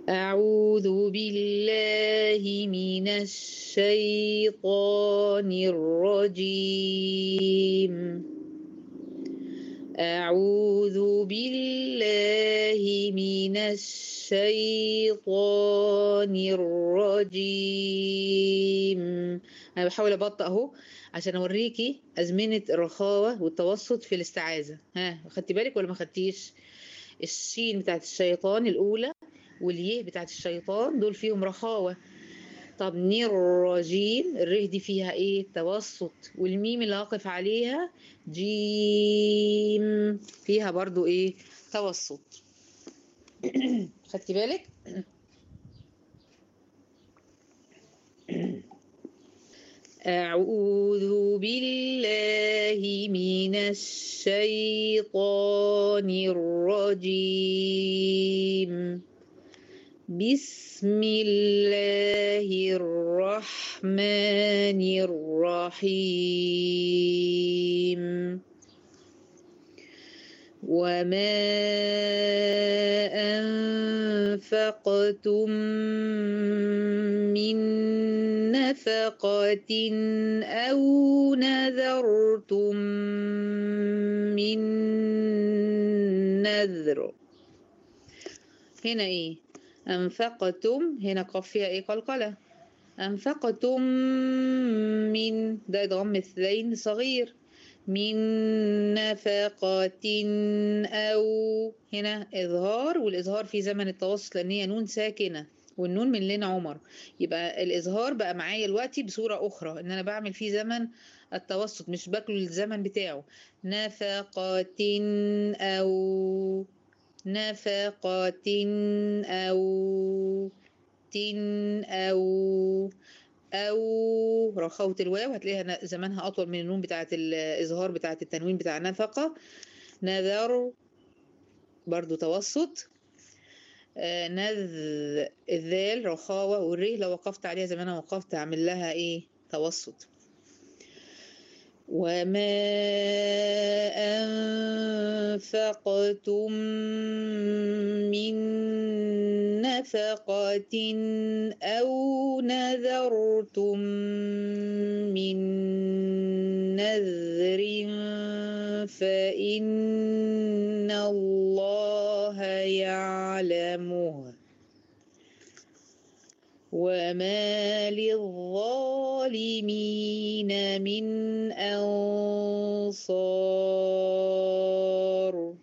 أعوذ بالله من الشيطان الرجيم أعوذ بالله من الشيطان الرجيم أنا بحاول أبطأ أهو عشان أوريكي أزمنة الرخاوة والتوسط في الاستعاذة ها خدتي بالك ولا ما خدتيش الشين بتاعت الشيطان الأولى واليه بتاعت الشيطان دول فيهم رخاوة طب نير الرجيم الره دي فيها ايه توسط والميم اللي هقف عليها جيم فيها برضو ايه توسط خدتي بالك أعوذ بالله من الشيطان الرجيم بسم الله الرحمن الرحيم وما أنفقتم من نفقة أو نذرتم من نذر هنا إيه أنفقتم هنا قاف فيها إيه قلقلة أنفقتم من ده إدغام مثلين صغير من نفقة أو هنا إظهار والإظهار في زمن التوسط لأن هي نون ساكنة والنون من لين عمر يبقى الإظهار بقى معايا دلوقتي بصورة أخرى إن أنا بعمل فيه زمن التوسط مش باكله الزمن بتاعه نفقة أو نفقة أو تن أو أو رخوة الواو هتلاقيها زمانها أطول من النون بتاعة الإظهار بتاعة التنوين بتاع نفقة نذر برضو توسط آه نذ الذال رخاوة والري لو وقفت عليها زي ما أنا وقفت أعمل لها إيه توسط وما أنفقتم من نفقة أو نذرتم من نذر فإن الله يعلمه وما للظالمين من أنصار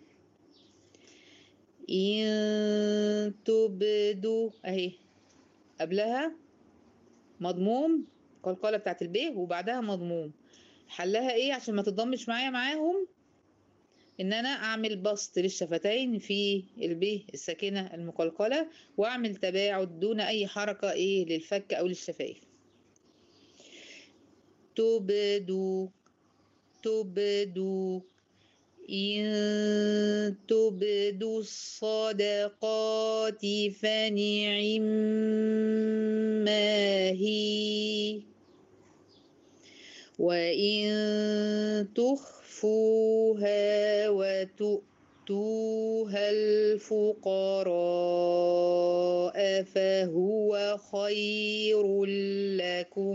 إن تبدوا أهي قبلها مضموم قلقلة بتاعت البيه وبعدها مضموم حلها ايه عشان ما تضمش معايا معاهم ان انا اعمل بسط للشفتين في الب الساكنه المقلقله واعمل تباعد دون اي حركه ايه للفك او للشفايف تبدو تبدو إن تبدوا الصدقات فنعم ما هي وإن تخفوها وتؤتوها الفقراء فهو خير لكم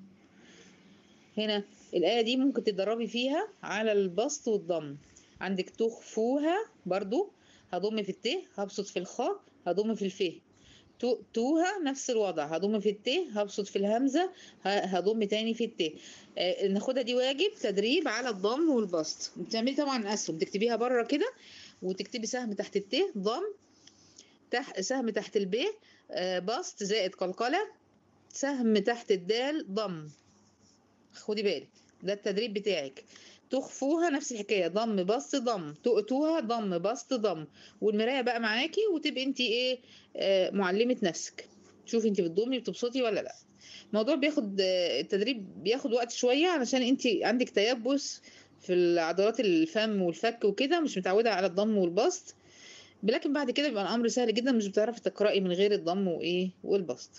هنا الآية دي ممكن تدربي فيها على البسط والضم عندك تخفوها برضو هضم في الت هبسط في الخاء هضم في الف تؤتوها نفس الوضع هضم في الت هبسط في الهمزة هضم تاني في الت آه ناخدها دي واجب تدريب على الضم والبسط بتعملي طبعا اسهم تكتبيها بره كده وتكتبي سهم تحت الت ضم تحت سهم تحت الب آه بسط زائد قلقلة سهم تحت الدال ضم خدي بالك ده التدريب بتاعك تخفوها نفس الحكايه ضم بسط ضم تؤتوها ضم بسط ضم والمرايه بقى معاكي وتبقي انت ايه آه معلمه نفسك شوفي انت بتضمي بتبسطي ولا لا الموضوع بياخد آه التدريب بياخد وقت شويه علشان انت عندك تيبس في عضلات الفم والفك وكده مش متعوده على الضم والبسط لكن بعد كده بيبقى الامر سهل جدا مش بتعرفي تقراي من غير الضم وايه والبسط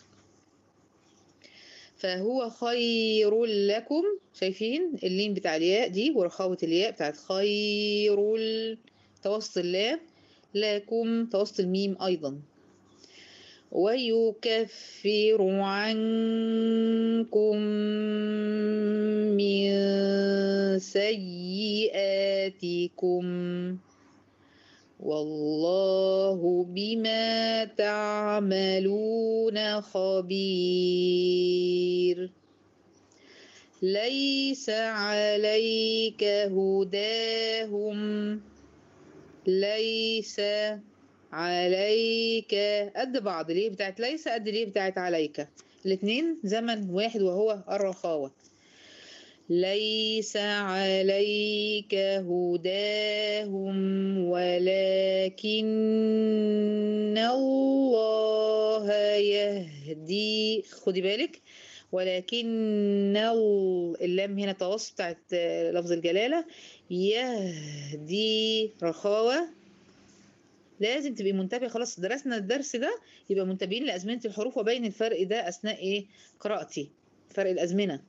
فهو خير لكم شايفين اللين بتاع الياء دي ورخاوة الياء بتاعت خير توسط اللام لكم توسط الميم أيضا ويكفر عنكم من سيئاتكم والله بما تعملون خبير ليس عليك هداهم ليس عليك قد بعض ليه بتاعت ليس قد ليه بتاعت عليك الاتنين زمن واحد وهو الرخاوة ليس عليك هداهم ولكن الله يهدي خدي بالك ولكن اللام هنا توسط بتاعت لفظ الجلالة يهدي رخاوة لازم تبقي منتبه خلاص درسنا الدرس ده يبقى منتبهين لأزمنة الحروف وبين الفرق ده أثناء إيه قراءتي فرق الأزمنة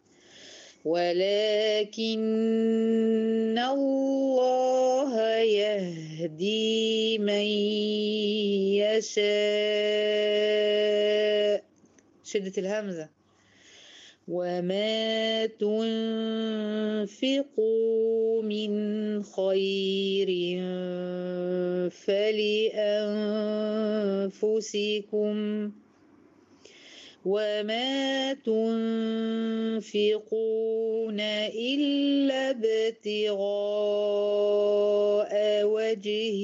ولكن الله يهدي من يشاء شدة الهمزة وما تنفقوا من خير فلأنفسكم وما تنفقون إلا ابتغاء وجه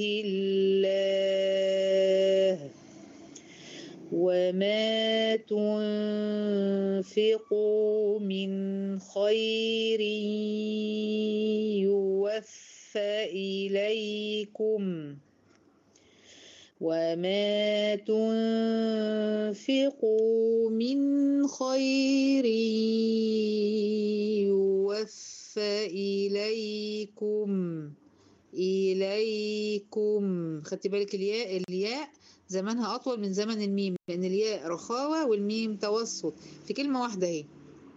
الله وما تنفقوا من خير يوفى إليكم وما تنفقوا من خير يوفى إليكم إليكم خدتي بالك الياء الياء زمنها أطول من زمن الميم لأن الياء رخاوة والميم توسط في كلمة واحدة اهي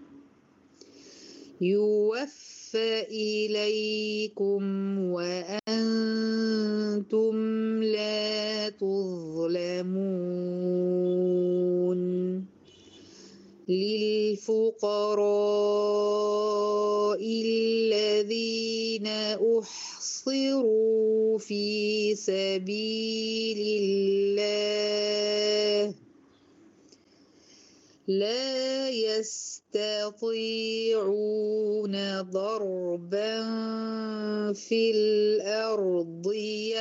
يوفى إليكم وأنتم لا تظلمون للفقراء الذين أحصروا في سبيل الله لا يستطيعون ضربا في الأرض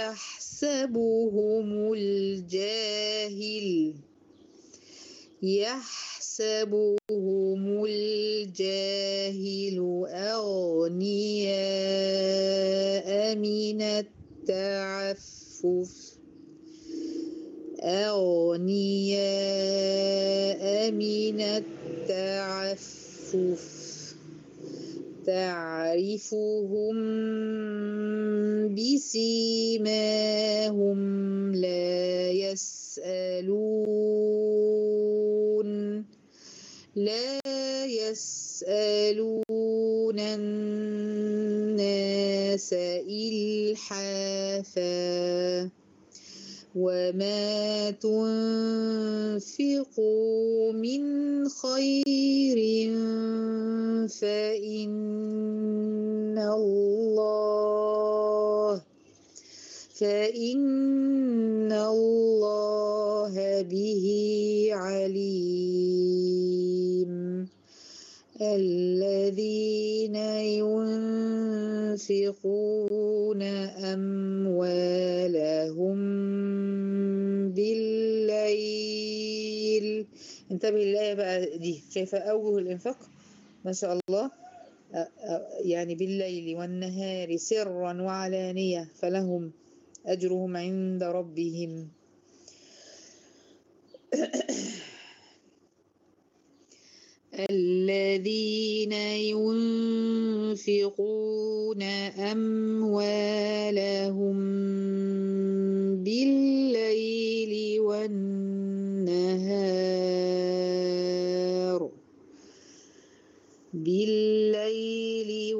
يحسبهم الجاهل يحسبهم الجاهل أغنياء من التعفف أغنياء من التعفف تعرفهم بسيماهم لا يسألون لا يسألون الناس إلحافا وما تنفقوا من خير فإن الله فإن الله به عليم الذين ينفقون أموالهم بالليل انتبه للآية بقى دي شايفة أوجه الإنفاق ما شاء الله يعني بالليل والنهار سرا وعلانية فلهم أجرهم عند ربهم الذين ينفقون أموالهم بالليل والنهار بالليل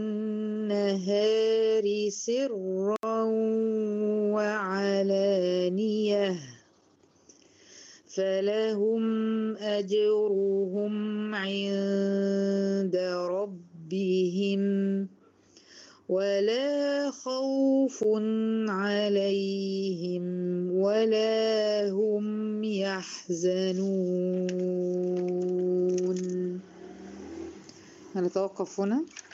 والنهار سرا وعلانية فلهم أجرهم عند ربهم ولا خوف عليهم ولا هم يحزنون هنتوقف هنا